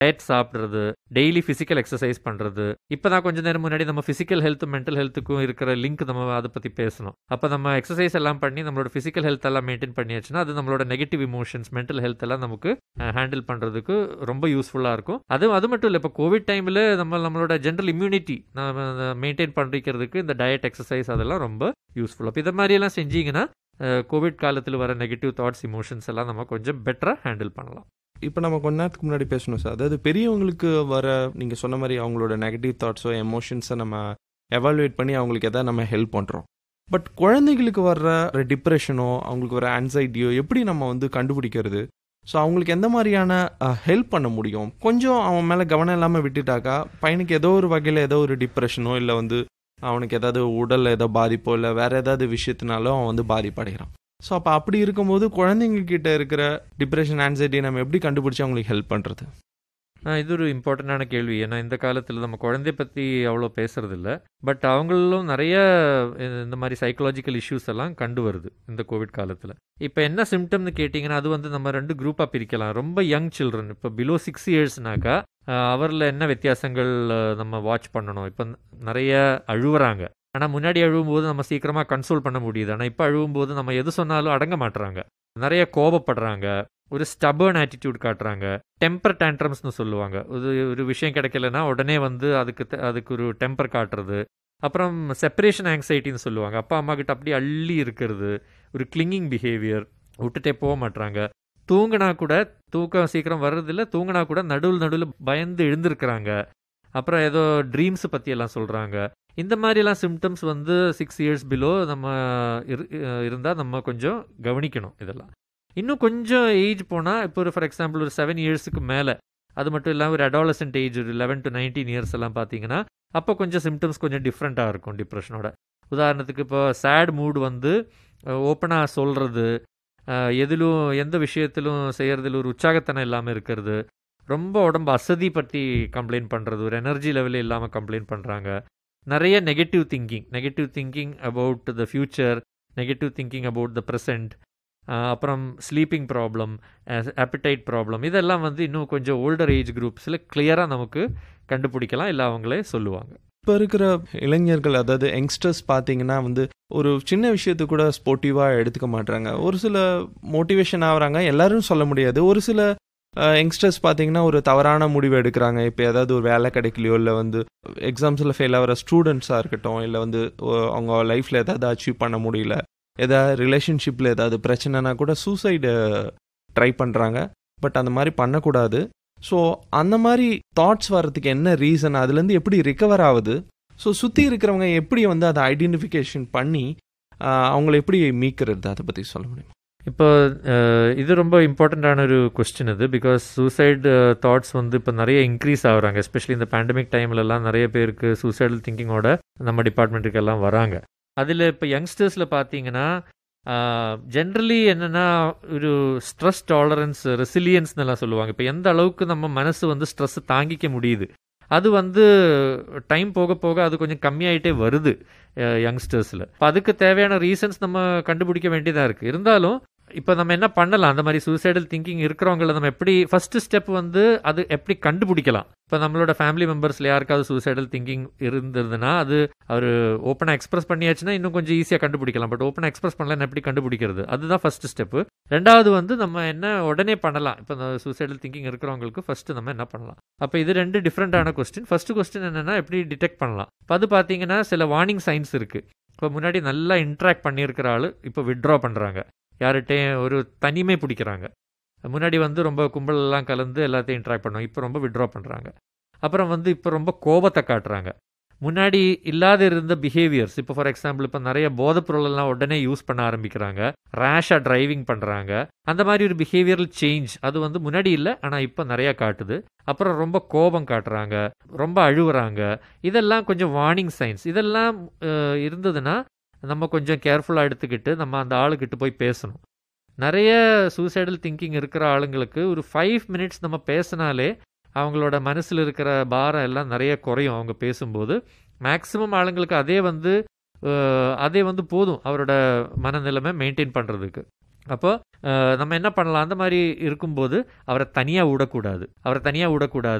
diet சாப்பிட்றது daily physical exercise பண்ணுறது இப்போ தான் கொஞ்ச நேரம் முன்னாடி நம்ம ஃபிசிக்கல் ஹெல்த் மென்டல் ஹெல்த்துக்கும் இருக்கிற லிங்க் நம்ம அதை பற்றி பேசணும் அப்போ நம்ம எக்ஸசைஸ் எல்லாம் பண்ணி நம்மளோட ஃபிசிக்கல் ஹெல்த் எல்லாம் மெயின்டைன் பண்ணியாச்சுன்னா அது நம்மளோட நெகட்டிவ் இமோஷன்ஸ் மென்டல் ஹெல்த் எல்லாம் நமக்கு ஹேண்டில் பண்ணுறதுக்கு ரொம்ப யூஸ்ஃபுல்லாக இருக்கும் அது அது மட்டும் இல்லை இப்போ கோவிட் டைமில் நம்ம நம்மளோட ஜென்ரல் இம்யூனிட்டி நம்ம மெயின்டைன் பண்ணிக்கிறதுக்கு இந்த டயட் எக்ஸசைஸ் அதெல்லாம் ரொம்ப யூஸ்ஃபுல் அப்போ இதை மாதிரியெல்லாம் செஞ்சீங்கன்னா கோவிட் காலத்தில் வர நெகட்டிவ் தாட்ஸ் இமோஷன்ஸ் எல்லாம் நம்ம கொஞ்சம் பெட்டராக ஹேண்டில் பண்ணலாம் இப்போ நம்ம கொஞ்ச நேரத்துக்கு முன்னாடி பேசணும் சார் அதாவது பெரியவங்களுக்கு வர நீங்கள் சொன்ன மாதிரி அவங்களோட நெகட்டிவ் தாட்ஸோ எமோஷன்ஸை நம்ம எவாலுவேட் பண்ணி அவங்களுக்கு எதாவது நம்ம ஹெல்ப் பண்ணுறோம் பட் குழந்தைகளுக்கு வர்ற டிப்ரெஷனோ அவங்களுக்கு வர ஆன்சைட்டியோ எப்படி நம்ம வந்து கண்டுபிடிக்கிறது ஸோ அவங்களுக்கு எந்த மாதிரியான ஹெல்ப் பண்ண முடியும் கொஞ்சம் அவன் மேலே கவனம் இல்லாமல் விட்டுட்டாக்கா பையனுக்கு ஏதோ ஒரு வகையில் ஏதோ ஒரு டிப்ரெஷனோ இல்லை வந்து அவனுக்கு ஏதாவது உடலில் ஏதோ பாதிப்போ இல்லை வேற ஏதாவது விஷயத்தினாலும் அவன் வந்து பாதிப்படைகிறான் ஸோ அப்போ அப்படி இருக்கும்போது குழந்தைங்க கிட்ட இருக்கிற டிப்ரெஷன் ஆன்சைட்டி நம்ம எப்படி கண்டுபிடிச்சி அவங்களுக்கு ஹெல்ப் பண்ணுறது இது ஒரு இம்பார்ட்டண்ட்டான கேள்வி ஏன்னா இந்த காலத்தில் நம்ம குழந்தைய பற்றி அவ்வளோ பேசுறது இல்லை பட் அவங்களும் நிறைய இந்த மாதிரி சைக்கலாஜிக்கல் இஷ்யூஸ் எல்லாம் கண்டு வருது இந்த கோவிட் காலத்தில் இப்போ என்ன சிம்டம்னு கேட்டிங்கன்னா அது வந்து நம்ம ரெண்டு குரூப்பாக பிரிக்கலாம் ரொம்ப யங் சில்ட்ரன் இப்போ பிலோ சிக்ஸ் இயர்ஸ்னாக்கா அவரில் என்ன வித்தியாசங்கள் நம்ம வாட்ச் பண்ணணும் இப்போ நிறைய அழுவுறாங்க ஆனால் முன்னாடி அழுவும்போது நம்ம சீக்கிரமாக கன்சோல் பண்ண முடியுது ஆனால் இப்போ அழுவும்போது நம்ம எது சொன்னாலும் அடங்க மாட்டுறாங்க நிறைய கோபப்படுறாங்க ஒரு ஸ்டபர்ன் ஆட்டிடியூட் காட்டுறாங்க டெம்பர் டேண்ட்ரம்ஸ்னு சொல்லுவாங்க ஒரு ஒரு விஷயம் கிடைக்கலன்னா உடனே வந்து அதுக்கு அதுக்கு ஒரு டெம்பர் காட்டுறது அப்புறம் செப்பரேஷன் ஆங்ஸைட்டின்னு சொல்லுவாங்க அப்பா அம்மா கிட்ட அப்படியே அள்ளி இருக்கிறது ஒரு கிளிங்கிங் பிஹேவியர் விட்டுட்டே போக மாட்டாங்க தூங்கினா கூட தூக்கம் சீக்கிரம் வர்றதில்ல தூங்கினா கூட நடுவில் நடுவில் பயந்து எழுந்திருக்கிறாங்க அப்புறம் ஏதோ ட்ரீம்ஸ் பற்றி எல்லாம் சொல்கிறாங்க இந்த மாதிரிலாம் சிம்டம்ஸ் வந்து சிக்ஸ் இயர்ஸ் பிலோ நம்ம இருந்தால் நம்ம கொஞ்சம் கவனிக்கணும் இதெல்லாம் இன்னும் கொஞ்சம் ஏஜ் போனால் இப்போ ஒரு ஃபார் எக்ஸாம்பிள் ஒரு செவன் இயர்ஸுக்கு மேலே அது மட்டும் இல்லாமல் ஒரு அடாலசன்ட் ஏஜ் ஒரு லெவன் டு நைன்டீன் இயர்ஸ் எல்லாம் பார்த்தீங்கன்னா அப்போ கொஞ்சம் சிம்டம்ஸ் கொஞ்சம் டிஃப்ரெண்ட்டாக இருக்கும் டிப்ரெஷனோட உதாரணத்துக்கு இப்போ சேட் மூட் வந்து ஓப்பனாக சொல்கிறது எதிலும் எந்த விஷயத்திலும் செய்கிறதுல ஒரு உற்சாகத்தனம் இல்லாமல் இருக்கிறது ரொம்ப உடம்பு அசதி பற்றி கம்ப்ளைண்ட் பண்ணுறது ஒரு எனர்ஜி லெவலில் இல்லாமல் கம்ப்ளைண்ட் பண்ணுறாங்க நிறைய negative thinking negative thinking about the future negative thinking about the present அப்புறம் ஸ்லீப்பிங் ப்ராப்ளம் அப்பிடைட் ப்ராப்ளம் இதெல்லாம் வந்து இன்னும் கொஞ்சம் ஓல்டர் ஏஜ் குரூப்ஸில் கிளியராக நமக்கு கண்டுபிடிக்கலாம் இல்லை அவங்களே சொல்லுவாங்க இப்போ இருக்கிற இளைஞர்கள் அதாவது யங்ஸ்டர்ஸ் பார்த்தீங்கன்னா வந்து ஒரு சின்ன விஷயத்து கூட ஸ்போர்ட்டிவாக எடுத்துக்க மாட்டாங்க ஒரு சில மோட்டிவேஷன் ஆகுறாங்க எல்லாரும் சொல்ல முடியாது ஒரு சில யங்ஸ்டர்ஸ் பார்த்தீங்கன்னா ஒரு தவறான முடிவு எடுக்கிறாங்க இப்போ ஏதாவது ஒரு வேலை கிடைக்கலையோ இல்லை வந்து எக்ஸாம்ஸில் ஃபெயில் ஆகிற ஸ்டூடெண்ட்ஸாக இருக்கட்டும் இல்லை வந்து அவங்க லைஃப்பில் ஏதாவது அச்சீவ் பண்ண முடியல ஏதாவது ரிலேஷன்ஷிப்பில் ஏதாவது பிரச்சனைனா கூட சூசைடு ட்ரை பண்ணுறாங்க பட் அந்த மாதிரி பண்ணக்கூடாது ஸோ அந்த மாதிரி தாட்ஸ் வர்றதுக்கு என்ன ரீசன் அதுலேருந்து எப்படி ரிகவர் ஆகுது ஸோ சுற்றி இருக்கிறவங்க எப்படி வந்து அதை ஐடென்டிஃபிகேஷன் பண்ணி அவங்கள எப்படி மீக்கிறது அதை பற்றி சொல்ல முடியுமா இப்போ இது ரொம்ப இம்பார்ட்டண்ட்டான ஒரு கொஸ்டின் இது பிகாஸ் சூசைடு தாட்ஸ் வந்து இப்போ நிறைய இன்க்ரீஸ் ஆகுறாங்க எஸ்பெஷலி இந்த பேண்டமிக் டைம்லலாம் நிறைய பேருக்கு சூசைடல் திங்கிங்கோட நம்ம டிபார்ட்மெண்ட்டுக்கு எல்லாம் வராங்க அதில் இப்போ யங்ஸ்டர்ஸில் பார்த்தீங்கன்னா ஜென்ரலி என்னென்னா ஒரு ஸ்ட்ரெஸ் டாலரன்ஸ் ரெசிலியன்ஸ்னெல்லாம் சொல்லுவாங்க இப்போ எந்த அளவுக்கு நம்ம மனசு வந்து ஸ்ட்ரெஸ் தாங்கிக்க முடியுது அது வந்து டைம் போக போக அது கொஞ்சம் கம்மியாயிட்டே வருது யங்ஸ்டர்ஸில் இப்போ அதுக்கு தேவையான ரீசன்ஸ் நம்ம கண்டுபிடிக்க வேண்டியதாக இருக்குது இருந்தாலும் இப்போ நம்ம என்ன பண்ணலாம் அந்த மாதிரி சூசைடல் திங்கிங் இருக்கிறவங்கள நம்ம எப்படி ஃபர்ஸ்ட் ஸ்டெப் வந்து அது எப்படி கண்டுபிடிக்கலாம் இப்போ நம்மளோட ஃபேமிலி மெம்பர்ஸில் யாருக்காவது சூசைடல் திங்கிங் இருந்ததுன்னா அது அவர் ஓப்பனாக எக்ஸ்பிரஸ் பண்ணியாச்சுன்னா இன்னும் கொஞ்சம் ஈஸியாக கண்டுபிடிக்கலாம் பட் ஓப்பனாக எக்ஸ்பிரஸ் பண்ணலாம் எப்படி கண்டுபிடிக்கிறது அதுதான் ஃபர்ஸ்ட் ஸ்டெப்பு ரெண்டாவது வந்து நம்ம என்ன உடனே பண்ணலாம் இப்போ இந்த சூசைடல் திங்கிங் இருக்கிறவங்களுக்கு ஃபர்ஸ்ட் நம்ம என்ன பண்ணலாம் அப்போ இது ரெண்டு டிஃப்ரெண்டான கொஸ்டின் ஃபர்ஸ்ட் கொஸ்டின் என்னென்னா எப்படி டிடெக்ட் பண்ணலாம் இப்போ அது பார்த்தீங்கன்னா சில வார்னிங் சைன்ஸ் இருக்குது இப்போ முன்னாடி நல்லா இன்ட்ராக்ட் பண்ணியிருக்கிற ஆள் இப்போ விட்ரா பண்ணுறாங்க யார்கிட்டையும் ஒரு தனிமை பிடிக்கிறாங்க முன்னாடி வந்து ரொம்ப கும்பலெல்லாம் கலந்து எல்லாத்தையும் இன்ட்ராக்ட் பண்ணுவோம் இப்போ ரொம்ப விட்ரா பண்ணுறாங்க அப்புறம் வந்து இப்போ ரொம்ப கோபத்தை காட்டுறாங்க முன்னாடி இல்லாத இருந்த பிஹேவியர்ஸ் இப்போ ஃபார் எக்ஸாம்பிள் இப்போ நிறைய போதைப்பொருளெல்லாம் உடனே யூஸ் பண்ண ஆரம்பிக்கிறாங்க ரேஷாக டிரைவிங் பண்ணுறாங்க அந்த மாதிரி ஒரு பிஹேவியரல் சேஞ்ச் அது வந்து முன்னாடி இல்லை ஆனால் இப்போ நிறையா காட்டுது அப்புறம் ரொம்ப கோபம் காட்டுறாங்க ரொம்ப அழுவுறாங்க இதெல்லாம் கொஞ்சம் வார்னிங் சைன்ஸ் இதெல்லாம் இருந்ததுன்னா நம்ம கொஞ்சம் கேர்ஃபுல்லாக எடுத்துக்கிட்டு நம்ம அந்த ஆளுக்கிட்ட போய் பேசணும் நிறைய சூசைடல் திங்கிங் இருக்கிற ஆளுங்களுக்கு ஒரு ஃபைவ் மினிட்ஸ் நம்ம பேசினாலே அவங்களோட மனசில் இருக்கிற பாரம் எல்லாம் நிறைய குறையும் அவங்க பேசும்போது மேக்ஸிமம் ஆளுங்களுக்கு அதே வந்து அதே வந்து போதும் அவரோட மனநிலைமை மெயின்டைன் பண்ணுறதுக்கு அப்போ அஹ், நம்ம என்ன பண்ணலாம் அந்த மாதிரி இருக்கும்போது அவரை தனியாக விடக்கூடாது அவரை தனியாக விடக்கூடாது